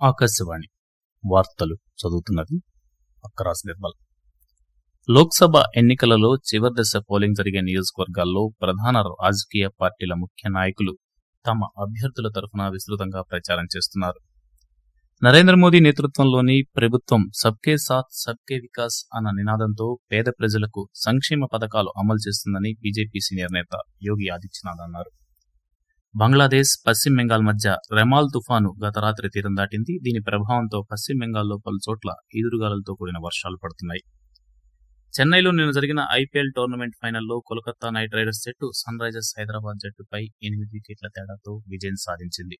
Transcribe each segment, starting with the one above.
ఆకాశవాణి వార్తలు చదువుతున్నది అక్కరాస్ నిర్మల్ లోక్సభ ఎన్నికలలో చివరి దశ పోలింగ్ జరిగే నియోజకవర్గాల్లో ప్రధాన రాజకీయ పార్టీల ముఖ్య నాయకులు తమ అభ్యర్థుల తరఫున విస్తృతంగా ప్రచారం చేస్తున్నారు నరేంద్ర మోదీ నేతృత్వంలోని ప్రభుత్వం సబ్కే సాత్ సబ్కే వికాస్ అన్న నినాదంతో పేద ప్రజలకు సంక్షేమ పథకాలు అమలు చేస్తుందని బీజేపీ సీనియర్ నేత యోగి ఆదిత్యనాథ్ అన్నారు బంగ్లాదేశ్ పశ్చిమ బెంగాల్ మధ్య రెమాల్ తుఫాను గత రాత్రి తీరం దాటింది దీని ప్రభావంతో పశ్చిమ బెంగాల్లో పలు చోట్ల ఈదురుగాలులతో కూడిన వర్షాలు పడుతున్నాయి చెన్నైలో నిన్న జరిగిన ఐపీఎల్ టోర్నమెంట్ ఫైనల్లో కోల్కతా నైట్ రైడర్స్ జట్టు సన్ రైజర్స్ హైదరాబాద్ జట్టుపై ఎనిమిది వికెట్ల తేడాతో విజయం సాధించింది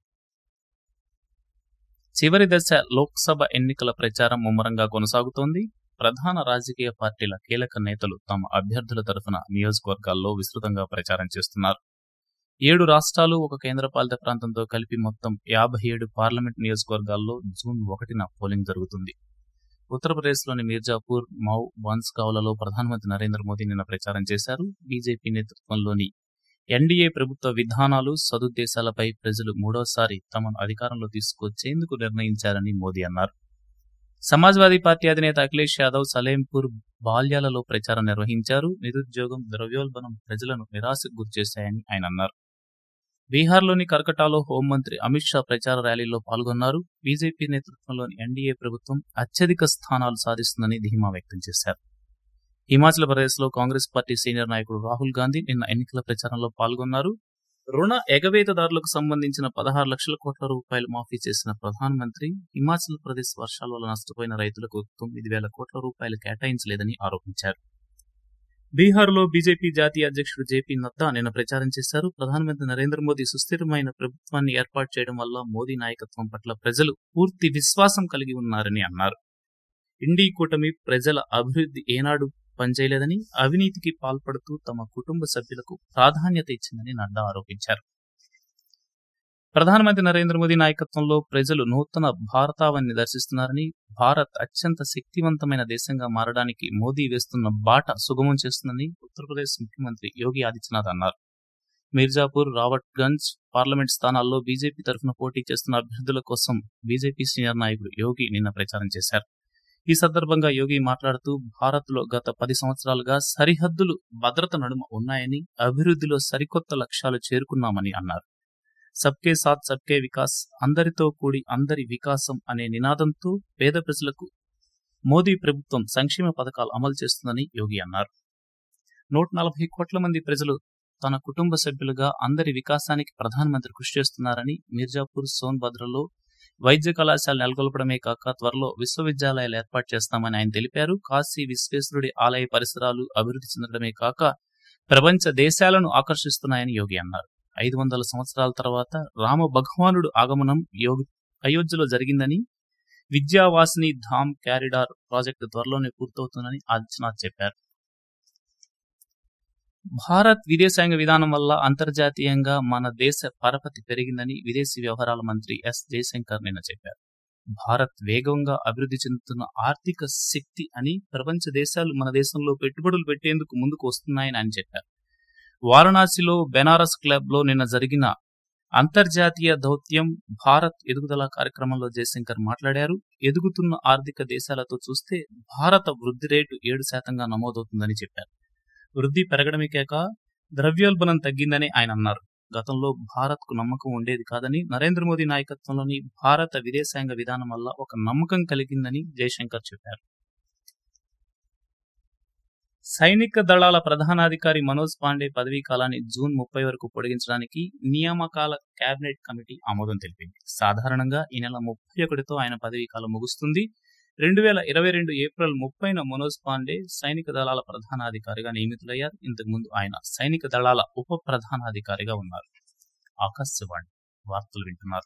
చివరి దశ లోక్సభ ఎన్నికల ప్రచారం ముమ్మరంగా కొనసాగుతోంది ప్రధాన రాజకీయ పార్టీల కీలక నేతలు తమ అభ్యర్థుల తరఫున నియోజకవర్గాల్లో విస్తృతంగా ప్రచారం చేస్తున్నారు ఏడు రాష్ట్రాలు ఒక కేంద్రపాలిత ప్రాంతంతో కలిపి మొత్తం యాభై ఏడు పార్లమెంట్ నియోజకవర్గాల్లో జూన్ ఒకటిన పోలింగ్ జరుగుతుంది ఉత్తరప్రదేశ్లోని మీర్జాపూర్ మౌ బాన్స్గావ్లలో ప్రధానమంత్రి నరేంద్ర మోదీ నిన్న ప్రచారం చేశారు బీజేపీ నేతృత్వంలోని ఎన్డీఏ ప్రభుత్వ విధానాలు సదుద్దేశాలపై ప్రజలు మూడోసారి తమను అధికారంలో తీసుకొచ్చేందుకు నిర్ణయించారని మోదీ అన్నారు సమాజ్వాదీ పార్టీ అధినేత అఖిలేష్ యాదవ్ సలేంపూర్ బాల్యాలలో ప్రచారం నిర్వహించారు నిరుద్యోగం ద్రవ్యోల్బణం ప్రజలను నిరాశకు గురిచేశాయని ఆయన అన్నారు బీహార్లోని కర్కటాలో హోంమంత్రి అమిత్ షా ప్రచార ర్యాలీలో పాల్గొన్నారు బీజేపీ నేతృత్వంలోని ఎన్డీఏ ప్రభుత్వం అత్యధిక స్థానాలు సాధిస్తుందని ధీమా వ్యక్తం చేశారు హిమాచల్ ప్రదేశ్లో కాంగ్రెస్ పార్టీ సీనియర్ నాయకుడు రాహుల్ గాంధీ నిన్న ఎన్నికల ప్రచారంలో పాల్గొన్నారు రుణ ఎగవేతదారులకు సంబంధించిన పదహారు లక్షల కోట్ల రూపాయలు మాఫీ చేసిన ప్రధానమంత్రి హిమాచల్ ప్రదేశ్ వర్షాల వల్ల నష్టపోయిన రైతులకు తొమ్మిది వేల కోట్ల రూపాయలు కేటాయించలేదని ఆరోపించారు బీహార్లో బీజేపీ జాతీయ అధ్యక్షుడు జేపీ నడ్డా నిన్న ప్రచారం చేశారు ప్రధానమంత్రి నరేంద్ర మోదీ సుస్థిరమైన ప్రభుత్వాన్ని ఏర్పాటు చేయడం వల్ల మోదీ నాయకత్వం పట్ల ప్రజలు పూర్తి విశ్వాసం కలిగి ఉన్నారని అన్నారు ఇండీ కూటమి ప్రజల అభివృద్ధి ఏనాడు పనిచేయలేదని అవినీతికి పాల్పడుతూ తమ కుటుంబ సభ్యులకు ప్రాధాన్యత ఇచ్చిందని నడ్డా ఆరోపించారు ప్రధానమంత్రి నరేంద్ర మోదీ నాయకత్వంలో ప్రజలు నూతన భారతావన్ని దర్శిస్తున్నారని భారత్ అత్యంత శక్తివంతమైన దేశంగా మారడానికి మోదీ వేస్తున్న బాట సుగమం చేస్తుందని ఉత్తరప్రదేశ్ ముఖ్యమంత్రి యోగి ఆదిత్యనాథ్ అన్నారు మీర్జాపూర్ రావట్గంజ్ పార్లమెంట్ స్థానాల్లో బీజేపీ తరఫున పోటీ చేస్తున్న అభ్యర్థుల కోసం బీజేపీ సీనియర్ నాయకుడు యోగి నిన్న ప్రచారం చేశారు ఈ సందర్భంగా యోగి మాట్లాడుతూ భారత్లో గత పది సంవత్సరాలుగా సరిహద్దులు భద్రత నడుమ ఉన్నాయని అభివృద్ధిలో సరికొత్త లక్ష్యాలు చేరుకున్నామని అన్నారు సబ్కే సాత్ సబ్కే వికాస్ అందరితో కూడి అందరి వికాసం అనే నినాదంతో పేద ప్రజలకు మోదీ ప్రభుత్వం సంక్షేమ పథకాలు అమలు చేస్తుందని యోగి అన్నారు నూట నలభై కోట్ల మంది ప్రజలు తన కుటుంబ సభ్యులుగా అందరి వికాసానికి ప్రధానమంత్రి కృషి చేస్తున్నారని మీర్జాపూర్ సోన్భద్రలో వైద్య కళాశాల నెలకొల్పడమే కాక త్వరలో విశ్వవిద్యాలయాలు ఏర్పాటు చేస్తామని ఆయన తెలిపారు కాశీ విశ్వేశ్వరుడి ఆలయ పరిసరాలు అభివృద్ధి చెందడమే కాక ప్రపంచ దేశాలను ఆకర్షిస్తున్నాయని యోగి అన్నారు ఐదు వందల సంవత్సరాల తర్వాత రామ భగవానుడు ఆగమనం యోగి అయోధ్యలో జరిగిందని విద్యావాసిని ధామ్ క్యారిడార్ ప్రాజెక్టు త్వరలోనే పూర్తవుతుందని ఆదిత్యనాథ్ చెప్పారు భారత్ విదేశాంగ విధానం వల్ల అంతర్జాతీయంగా మన దేశ పరపతి పెరిగిందని విదేశీ వ్యవహారాల మంత్రి ఎస్ జయశంకర్ నిన్న చెప్పారు భారత్ వేగంగా అభివృద్ధి చెందుతున్న ఆర్థిక శక్తి అని ప్రపంచ దేశాలు మన దేశంలో పెట్టుబడులు పెట్టేందుకు ముందుకు వస్తున్నాయని ఆయన చెప్పారు వారణాసిలో బెనారస్ క్లబ్ లో నిన్న జరిగిన అంతర్జాతీయ దౌత్యం భారత్ ఎదుగుదల కార్యక్రమంలో జయశంకర్ మాట్లాడారు ఎదుగుతున్న ఆర్థిక దేశాలతో చూస్తే భారత వృద్ధి రేటు ఏడు శాతంగా నమోదవుతుందని చెప్పారు వృద్ధి పెరగడమే కాక ద్రవ్యోల్బణం తగ్గిందని ఆయన అన్నారు గతంలో భారత్ కు నమ్మకం ఉండేది కాదని నరేంద్ర మోదీ నాయకత్వంలోని భారత విదేశాంగ విధానం వల్ల ఒక నమ్మకం కలిగిందని జయశంకర్ చెప్పారు సైనిక దళాల ప్రధానాధికారి మనోజ్ పాండే పదవీ కాలాన్ని జూన్ ముప్పై వరకు పొడిగించడానికి నియామకాల కేబినెట్ కమిటీ ఆమోదం తెలిపింది సాధారణంగా ఈ నెల ముప్పై ఒకటితో ఆయన పదవీ కాలం ముగుస్తుంది రెండు వేల ఇరవై రెండు ఏప్రిల్ ముప్పైన మనోజ్ పాండే సైనిక దళాల ప్రధానాధికారిగా నియమితులయ్యారు ఇంతకుముందు ఆయన సైనిక దళాల ఉప ప్రధానాధికారిగా ఉన్నారు ఆకాశవాణి వార్తలు వింటున్నారు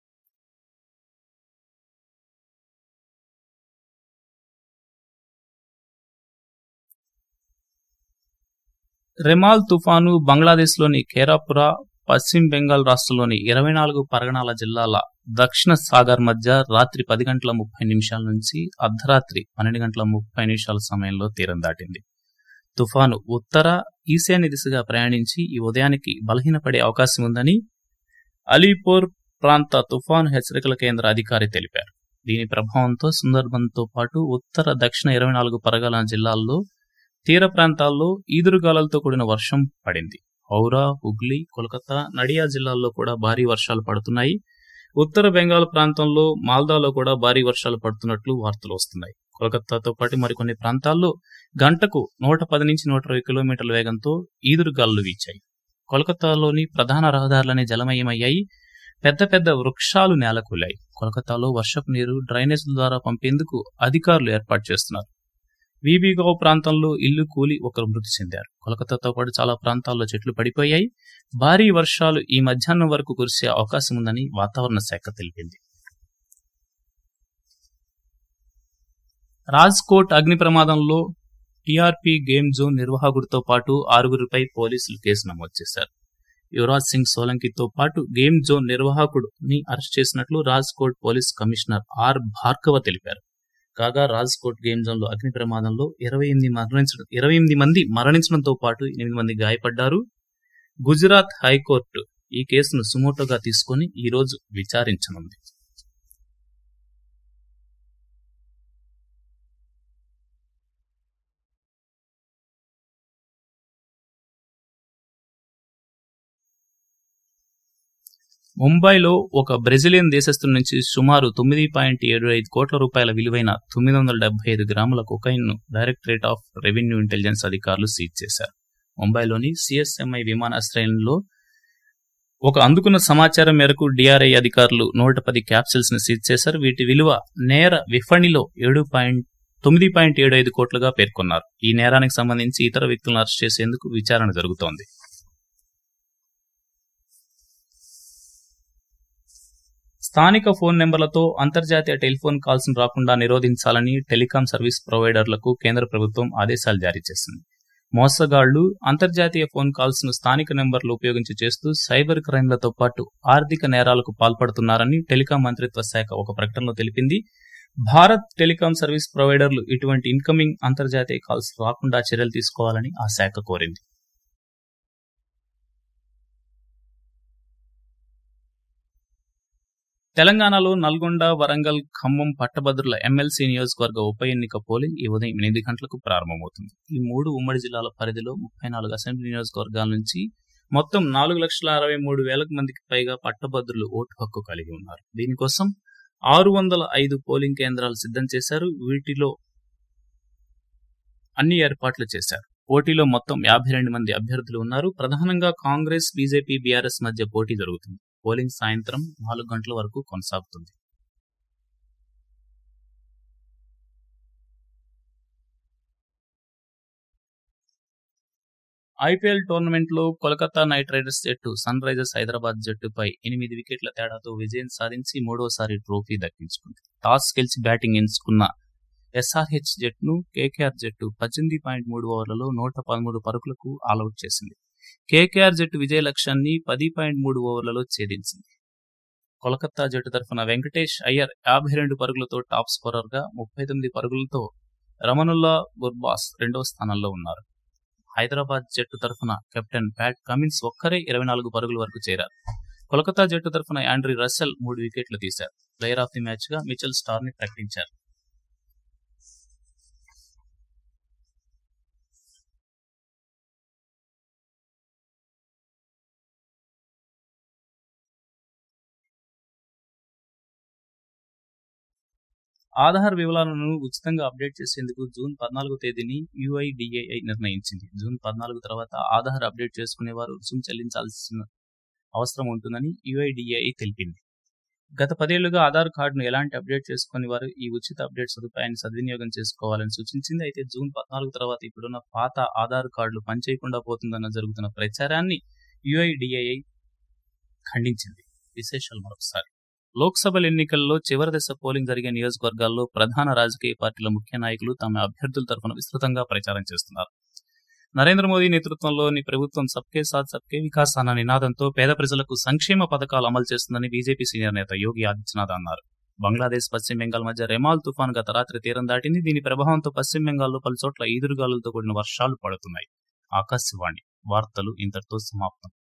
రెమాల్ తుఫాను బంగ్లాదేశ్లోని ఖేరాపురా పశ్చిమ బెంగాల్ రాష్ట్రంలోని ఇరవై నాలుగు పరగణాల జిల్లాల దక్షిణ సాగర్ మధ్య రాత్రి పది గంటల ముప్పై నిమిషాల నుంచి అర్ధరాత్రి పన్నెండు గంటల ముప్పై నిమిషాల సమయంలో తీరం దాటింది తుఫాను ఉత్తర ఈశాన్య దిశగా ప్రయాణించి ఈ ఉదయానికి బలహీనపడే అవకాశం ఉందని అలీపూర్ ప్రాంత తుఫాను హెచ్చరికల కేంద్ర అధికారి తెలిపారు దీని ప్రభావంతో సుందర్బన్తో పాటు ఉత్తర దక్షిణ ఇరవై నాలుగు పరగల జిల్లాల్లో తీర ప్రాంతాల్లో ఈదురుగాలతో కూడిన వర్షం పడింది హౌరా హుగ్లీ కోల్కతా నడియా జిల్లాల్లో కూడా భారీ వర్షాలు పడుతున్నాయి ఉత్తర బెంగాల్ ప్రాంతంలో మాల్దాలో కూడా భారీ వర్షాలు పడుతున్నట్లు వార్తలు వస్తున్నాయి కోల్కతాతో పాటు మరికొన్ని ప్రాంతాల్లో గంటకు నూట పది నుంచి నూట ఇరవై కిలోమీటర్ల వేగంతో ఈదురుగాలులు వీచాయి కోల్కతాలోని ప్రధాన రహదారులనే జలమయమయ్యాయి పెద్ద పెద్ద వృక్షాలు నేలకూలాయి కోల్కతాలో వర్షపు నీరు డ్రైనేజీల ద్వారా పంపేందుకు అధికారులు ఏర్పాటు చేస్తున్నారు వీబీగావ్ ప్రాంతంలో ఇల్లు కూలి ఒకరు మృతి చెందారు కోల్కతాతో పాటు చాలా ప్రాంతాల్లో చెట్లు పడిపోయాయి భారీ వర్షాలు ఈ మధ్యాహ్నం వరకు కురిసే అవకాశం ఉందని వాతావరణ శాఖ తెలిపింది రాజ్కోట్ అగ్ని ప్రమాదంలో టీఆర్పీ గేమ్ జోన్ నిర్వాహకుడితో పాటు ఆరుగురిపై పోలీసులు కేసు నమోదు చేశారు యువరాజ్ సింగ్ సోలంకితో పాటు గేమ్ జోన్ నిర్వాహకుడిని అరెస్ట్ చేసినట్లు Rajkot police commissioner R Bhargava తెలిపారు కాగా రాజ్కోట్ గేమ్ జోన్ లో అగ్ని ప్రమాదంలో ఇరవై ఎనిమిది మరణించడం ఇరవై ఎనిమిది మంది మరణించడంతో పాటు ఎనిమిది మంది గాయపడ్డారు గుజరాత్ హైకోర్టు ఈ కేసును సుమోటోగా తీసుకుని ఈ రోజు విచారించనుంది ముంబైలో ఒక బ్రెజిలియన్ దేశస్థుల నుంచి సుమారు తొమ్మిది పాయింట్ ఏడు ఐదు కోట్ల రూపాయల విలువైన తొమ్మిది వందల డెబ్బై ఐదు గ్రాముల కొకైన్ ను డైరెక్టరేట్ ఆఫ్ రెవెన్యూ ఇంటెలిజెన్స్ అధికారులు సీజ్ చేశారు ముంబైలోని సిఎస్ఎంఐ విమానాశ్రయంలో ఒక అందుకున్న సమాచారం మేరకు డిఆర్ఐ అధికారులు నూట పది క్యాప్సిల్స్ ను సీజ్ చేశారు వీటి విలువ నేర విఫణిలో ఏడు పాయింట్ తొమ్మిది పాయింట్ ఏడు ఐదు కోట్లుగా పేర్కొన్నారు ఈ నేరానికి సంబంధించి ఇతర వ్యక్తులను అరెస్ట్ చేసేందుకు విచారణ జరుగుతోంది స్థానిక ఫోన్ నెంబర్లతో అంతర్జాతీయ టెలిఫోన్ కాల్స్ రాకుండా నిరోధించాలని టెలికాం సర్వీస్ ప్రొవైడర్లకు కేంద్ర ప్రభుత్వం ఆదేశాలు జారీ చేసింది మోసగాళ్లు అంతర్జాతీయ ఫోన్ కాల్స్ ను స్థానిక నెంబర్లు ఉపయోగించి చేస్తూ సైబర్ క్రైమ్లతో పాటు ఆర్థిక నేరాలకు పాల్పడుతున్నారని టెలికాం మంత్రిత్వ శాఖ ఒక ప్రకటనలో తెలిపింది భారత్ టెలికాం సర్వీస్ ప్రొవైడర్లు ఇటువంటి ఇన్కమింగ్ అంతర్జాతీయ కాల్స్ రాకుండా చర్యలు తీసుకోవాలని ఆ శాఖ కోరింది తెలంగాణలో నల్గొండ వరంగల్ ఖమ్మం పట్టభద్రుల ఎమ్మెల్సీ నియోజకవర్గ ఉప ఎన్నిక పోలింగ్ ఈ ఉదయం ఎనిమిది గంటలకు ప్రారంభమవుతుంది ఈ మూడు ఉమ్మడి జిల్లాల పరిధిలో ముప్పై నాలుగు అసెంబ్లీ నియోజకవర్గాల నుంచి మొత్తం నాలుగు లక్షల అరవై మూడు వేల మందికి పైగా పట్టభద్రులు ఓటు హక్కు కలిగి ఉన్నారు దీనికోసం ఆరు వందల ఐదు పోలింగ్ కేంద్రాలు సిద్ధం చేశారు వీటిలో అన్ని ఏర్పాట్లు చేశారు పోటీలో మొత్తం యాభై రెండు మంది అభ్యర్థులు ఉన్నారు ప్రధానంగా కాంగ్రెస్ బీజేపీ బీఆర్ఎస్ మధ్య పోటీ జరుగుతుంది పోలింగ్ సాయంత్రం నాలుగు గంటల వరకు కొనసాగుతుంది ఐపీఎల్ టోర్నమెంట్ లో కోల్కతా నైట్ రైడర్స్ జట్టు సన్ రైజర్స్ హైదరాబాద్ జట్టుపై ఎనిమిది వికెట్ల తేడాతో విజయం సాధించి మూడోసారి ట్రోఫీ దక్కించుకుంది టాస్ గెలిచి బ్యాటింగ్ ఎంచుకున్న ఎస్ఆర్హెచ్ జట్టును కేకేఆర్ జట్టు పద్దెనిమిది పాయింట్ మూడు ఓవర్లలో నూట పదమూడు పరుగులకు ఆల్అౌట్ చేసింది కేకేఆర్ జట్టు విజయ లక్ష్యాన్ని పది పాయింట్ మూడు ఓవర్లలో ఛేదించింది కోలకత్తా జట్టు తరఫున వెంకటేష్ అయ్యర్ యాభై రెండు పరుగులతో టాప్ స్కోరర్ గా ముప్పై తొమ్మిది పరుగులతో రమనుల్లా గుర్బాస్ రెండవ స్థానంలో ఉన్నారు హైదరాబాద్ జట్టు తరఫున కెప్టెన్ ప్యాట్ కమిన్స్ ఒక్కరే ఇరవై నాలుగు పరుగుల వరకు చేరారు కోలకతా జట్టు తరఫున యాండ్రీ రస్సెల్ మూడు వికెట్లు తీశారు ప్లేయర్ ఆఫ్ ది మ్యాచ్ గా మిచెల్ స్టార్ ని ప్రకటించారు ఆధార్ వివరాలను ఉచితంగా అప్డేట్ చేసేందుకు జూన్ పద్నాలుగో తేదీని యుఐడిఏఐ నిర్ణయించింది జూన్ పద్నాలుగు తర్వాత ఆధార్ అప్డేట్ చేసుకునేవారు రుసుము చెల్లించాల్సిన అవసరం ఉంటుందని యుఐడిఏఐ తెలిపింది గత పదేళ్లుగా ఆధార్ కార్డును ఎలాంటి అప్డేట్ చేసుకుని వారు ఈ ఉచిత అప్డేట్ సదుపాయాన్ని సద్వినియోగం చేసుకోవాలని సూచించింది అయితే జూన్ పద్నాలుగు తర్వాత ఇప్పుడున్న పాత ఆధార్ కార్డులు పనిచేయకుండా పోతుందన్న జరుగుతున్న ప్రచారాన్ని యుఐడిఏఐ ఖండించింది విశేషాలు మరొకసారి లోక్సభ ఎన్నికల్లో చివరి దశ పోలింగ్ జరిగే నియోజకవర్గాల్లో ప్రధాన రాజకీయ పార్టీల ముఖ్య నాయకులు తమ అభ్యర్థుల తరఫున విస్తృతంగా ప్రచారం చేస్తున్నారు నరేంద్ర మోదీ నేతృత్వంలోని ప్రభుత్వం సబ్కే సాత్ సబ్కే వికాస్ అన్న నినాదంతో పేద ప్రజలకు సంక్షేమ పథకాలు అమలు చేస్తుందని బీజేపీ సీనియర్ నేత యోగి ఆదిత్యనాథ్ అన్నారు బంగ్లాదేశ్ పశ్చిమ బెంగాల్ మధ్య రెమాల్ తుఫాన్ గత రాత్రి తీరం దాటింది దీని ప్రభావంతో పశ్చిమ బెంగాల్లో పలు చోట్ల ఈదురుగాలులతో కూడిన వర్షాలు పడుతున్నాయి ఆకాశవాణి వార్తలు ఇంతటితో సమాప్తం